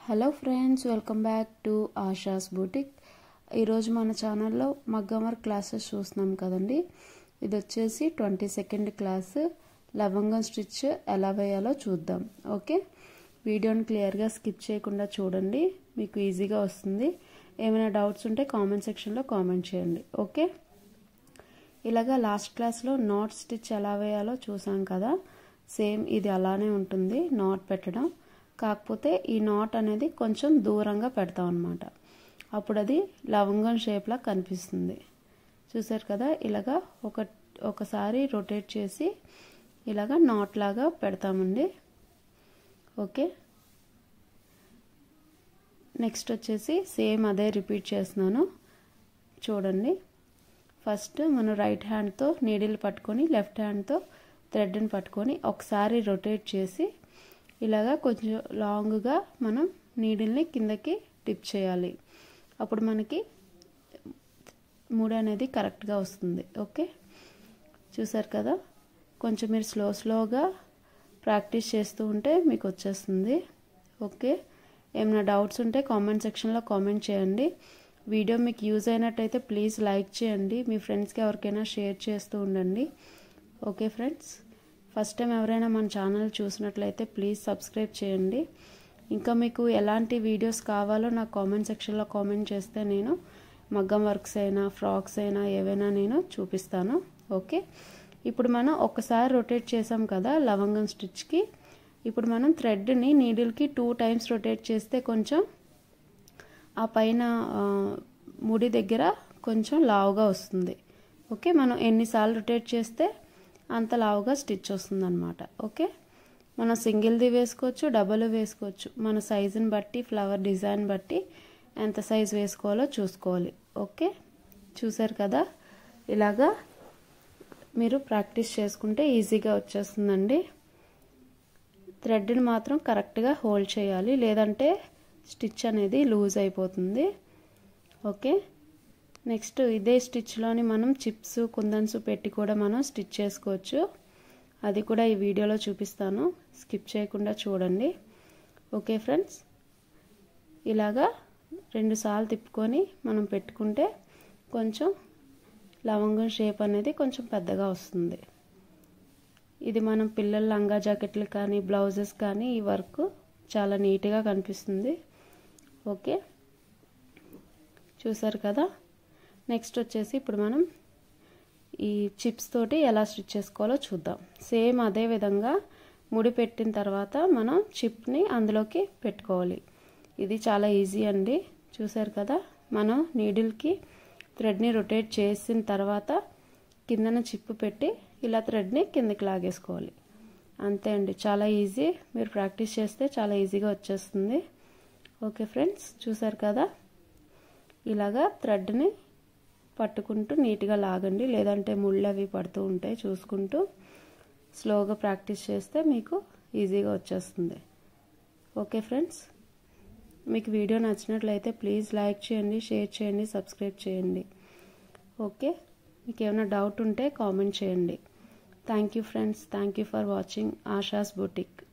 hello friends welcome back to Asha's boutique ఈరోజు మన ఛానల్లో మగ్గమర్ క్లాసెస్ చూస్తున్నాం కదండి ఇది వచ్చేసి ట్వంటీ సెకండ్ క్లాస్ లవంగం స్టిచ్ ఎలా వేయాలో చూద్దాం ఓకే వీడియోని క్లియర్గా స్కిప్ చేయకుండా చూడండి మీకు ఈజీగా వస్తుంది ఏమైనా డౌట్స్ ఉంటే కామెంట్ సెక్షన్లో కామెంట్ చేయండి ఓకే ఇలాగా లాస్ట్ క్లాస్లో నాట్ స్టిచ్ ఎలా వేయాలో చూసాం కదా సేమ్ ఇది అలానే ఉంటుంది నాట్ పెట్టడం కాకపోతే ఈ నాట్ అనేది కొంచెం దూరంగా పెడతాం అనమాట అప్పుడు అది లవంగం షేప్లా కనిపిస్తుంది చూసారు కదా ఇలాగా ఒక ఒకసారి రొటేట్ చేసి ఇలాగా నాట్ లాగా పెడతామండి ఓకే నెక్స్ట్ వచ్చేసి సేమ్ అదే రిపీట్ చేస్తున్నాను చూడండి ఫస్ట్ మనం రైట్ హ్యాండ్తో నీడిల్ పట్టుకొని లెఫ్ట్ హ్యాండ్తో థ్రెడ్ని పట్టుకొని ఒకసారి రొటేట్ చేసి ఇలాగా కొంచెం లాంగ్గా మనం నీడిల్ని కిందకి టిప్ చేయాలి అప్పుడు మనకి మూడు అనేది కరెక్ట్గా వస్తుంది ఓకే చూసారు కదా కొంచెం మీరు స్లో స్లోగా ప్రాక్టీస్ చేస్తూ ఉంటే మీకు వచ్చేస్తుంది ఓకే ఏమైనా డౌట్స్ ఉంటే కామెంట్ సెక్షన్లో కామెంట్ చేయండి వీడియో మీకు యూజ్ అయినట్టయితే ప్లీజ్ లైక్ చేయండి మీ ఫ్రెండ్స్కి ఎవరికైనా షేర్ చేస్తూ ఉండండి ఓకే ఫ్రెండ్స్ ఫస్ట్ టైం ఎవరైనా మన ఛానల్ చూసినట్లయితే ప్లీజ్ సబ్స్క్రైబ్ చేయండి ఇంకా మీకు ఎలాంటి వీడియోస్ కావాలో నాకు కామెంట్ సెక్షన్లో కామెంట్ చేస్తే నేను మగ్గం వర్క్స్ అయినా ఫ్రాక్స్ అయినా ఏవైనా నేను చూపిస్తాను ఓకే ఇప్పుడు మనం ఒకసారి రొటేట్ చేసాం కదా లవంగం స్టిచ్కి ఇప్పుడు మనం థ్రెడ్ని నీడిల్కి టూ టైమ్స్ రొటేట్ చేస్తే కొంచెం ఆ పైన ముడి దగ్గర కొంచెం లావుగా వస్తుంది ఓకే మనం ఎన్నిసార్లు రొటేట్ చేస్తే అంత లావుగా స్టిచ్ వస్తుంది అనమాట ఓకే మనం సింగిల్ది వేసుకోవచ్చు డబల్ వేసుకోవచ్చు మన సైజుని బట్టి ఫ్లవర్ డిజైన్ బట్టి ఎంత సైజ్ వేసుకోవాలో చూసుకోవాలి ఓకే చూసారు కదా ఇలాగా మీరు ప్రాక్టీస్ చేసుకుంటే ఈజీగా వచ్చేస్తుందండి థ్రెడ్ని మాత్రం కరెక్ట్గా హోల్డ్ చేయాలి లేదంటే స్టిచ్ అనేది లూజ్ అయిపోతుంది ఓకే నెక్స్ట్ ఇదే స్టిచ్లోని మనం చిప్స్ కుందన్స్ పెట్టి కూడా మనం స్టిచ్ చేసుకోవచ్చు అది కూడా ఈ వీడియోలో చూపిస్తాను స్కిప్ చేయకుండా చూడండి ఓకే ఫ్రెండ్స్ ఇలాగా రెండు సార్లు తిప్పుకొని మనం పెట్టుకుంటే కొంచెం లవంగం షేప్ అనేది కొంచెం పెద్దగా వస్తుంది ఇది మనం పిల్లల లంగా జాకెట్లు కానీ బ్లౌజెస్ కానీ ఈ వర్క్ చాలా నీట్గా కనిపిస్తుంది ఓకే చూసారు కదా నెక్స్ట్ వచ్చేసి ఇప్పుడు మనం ఈ చిప్స్ తోటి ఎలా స్టిచ్ చేసుకోవాలో చూద్దాం సేమ్ అదే విధంగా ముడి పెట్టిన తర్వాత మనం చిప్ని అందులోకి పెట్టుకోవాలి ఇది చాలా ఈజీ అండి చూసారు కదా మనం నీడిల్కి థ్రెడ్ని రొటేట్ చేసిన తర్వాత కిందన చిప్పు పెట్టి ఇలా థ్రెడ్ని కిందకి లాగేసుకోవాలి అంతే అండి చాలా ఈజీ మీరు ప్రాక్టీస్ చేస్తే చాలా ఈజీగా వచ్చేస్తుంది ఓకే ఫ్రెండ్స్ చూసారు కదా ఇలాగా థ్రెడ్ని పట్టుకుంటూ నీట్గా లాగండి లేదంటే ముళ్ళు అవి పడుతూ ఉంటాయి చూసుకుంటూ స్లోగా ప్రాక్టీస్ చేస్తే మీకు ఈజీగా వచ్చేస్తుంది ఓకే ఫ్రెండ్స్ మీకు వీడియో నచ్చినట్లయితే ప్లీజ్ లైక్ చేయండి షేర్ చేయండి సబ్స్క్రైబ్ చేయండి ఓకే మీకు ఏమైనా డౌట్ ఉంటే కామెంట్ చేయండి thank you friends thank you for watching Asha's boutique